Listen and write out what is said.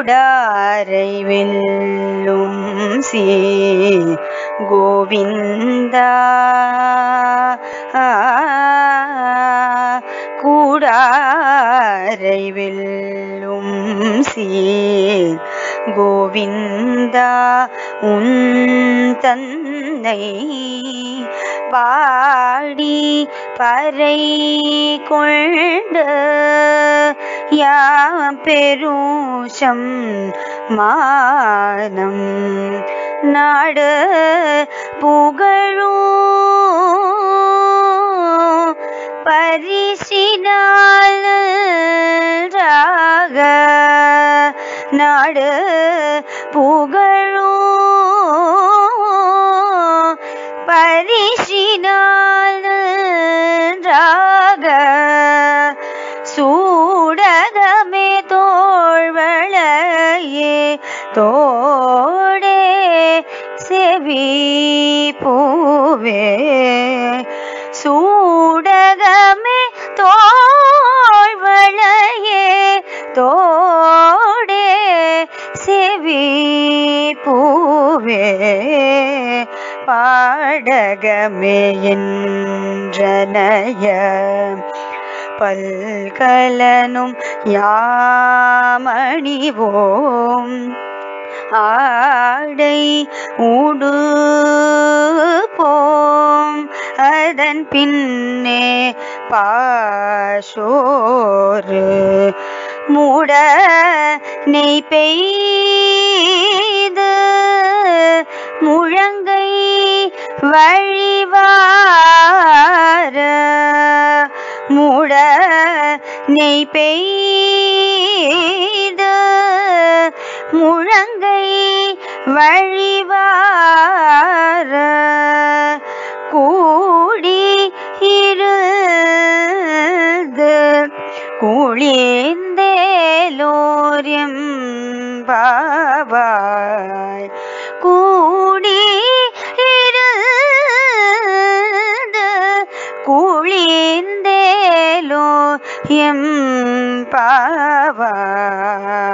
கூடாரை வெல்லும் சீ கோவிந்தா கூடாரை வெல்லும் சீர் கோவிந்தா உன் தன்னை பாடி பறை கொண்டு யாம் பெருஷம் மானம் நாடு புகழும் பரிசினால் ராக நாடு புகழும் பரிசினால் ராக சூடகமே தோழ்வளையே தோடே செவி பூவே சூடகமே தோழ்வளையே தோடே செவி பூவே பாடகமே என்றனைய பல்கலனும் யாமணிவோம் ஆடை உடுப்போம் அதன் பின்னே பாசோறு மூட நெய் பெய்து முழங்கை வழிவார மூட நெய் பெய்து முழங்கை வழிவார கூடி இருந்து குளிர்ந்தேலோரியம் பாவாய் கூடி இருந்து குளிர்ந்தேலோ எம் பாவாய்